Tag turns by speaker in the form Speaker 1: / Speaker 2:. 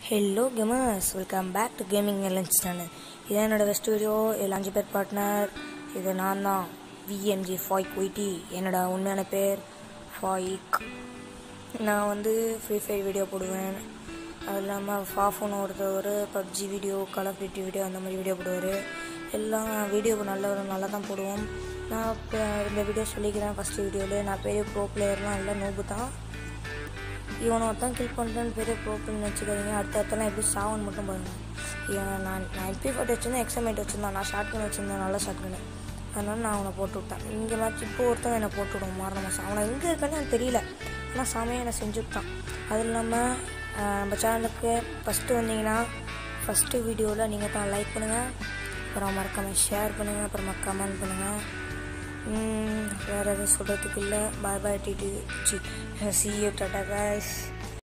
Speaker 1: hello gamers welcome back to gaming lunch channel இதான் என்னோட first video இதில் அஞ்சு பேர் பார்ட்னர் இது நான் தான் விஎம்ஜி ஃபாய்க் ஒய்டி என்னோட உண்மையான பேர் ஃபாயிக் நான் வந்து ஃப்ரீ ஃபயர் வீடியோ போடுவேன் அது இல்லாமல் ஃபாஃபோன் ஒருத்தவர் PUBG video call of duty video அந்த மாதிரி வீடியோ போடுவார் எல்லாம் வீடியோ நல்ல நல்லா தான் போடுவோம் நான் இப்போ இந்த வீடியோ சொல்லிக்கிறேன் ஃபஸ்ட்டு வீடியோவில் நான் பெரிய ப்ரோ பிளேயர்லாம் இல்லை நோபு தான் இவனை ஒருத்தன் கில் பண்ணுறேன்னு பெரிய ப்ரோப்ளம்னு வச்சுக்காதீங்க அடுத்த இடத்துல எப்படி சாவன் மட்டும் பாருங்க இவன் நான் நான் எம்பி ஃபோட்டோ வச்சுருந்தேன் எக்ஸாமேட் வச்சுருந்தான் நான் ஷார்ட் கன் வச்சுருந்தேன் நல்ல ஷார்ட் கன்னு அதனால நான் அவனை போட்டு விட்டேன் இங்கே மேட்ச் இப்போ ஒருத்தன் என்னை போட்டு விடுவோம் மாறின மாதம் அவனை எங்கே இருக்கான்னு எனக்கு தெரியல ஆனால் சாமியாக என்னை செஞ்சு விட்டான் அது இல்லாமல் நம்ம சேனலுக்கு ஃபஸ்ட்டு வந்தீங்கன்னா ஃபஸ்ட்டு வீடியோவில் நீங்கள் தான் லைக் பண்ணுங்கள் அப்புறம் மறக்காமல் ஷேர் பண்ணுங்கள் அப்புறமா கமெண்ட் பண்ணுங்கள் வேறு எதுவும் சொல்கிறதுக்கு இல்லை பாய் பாய் டிடி see see you tata guys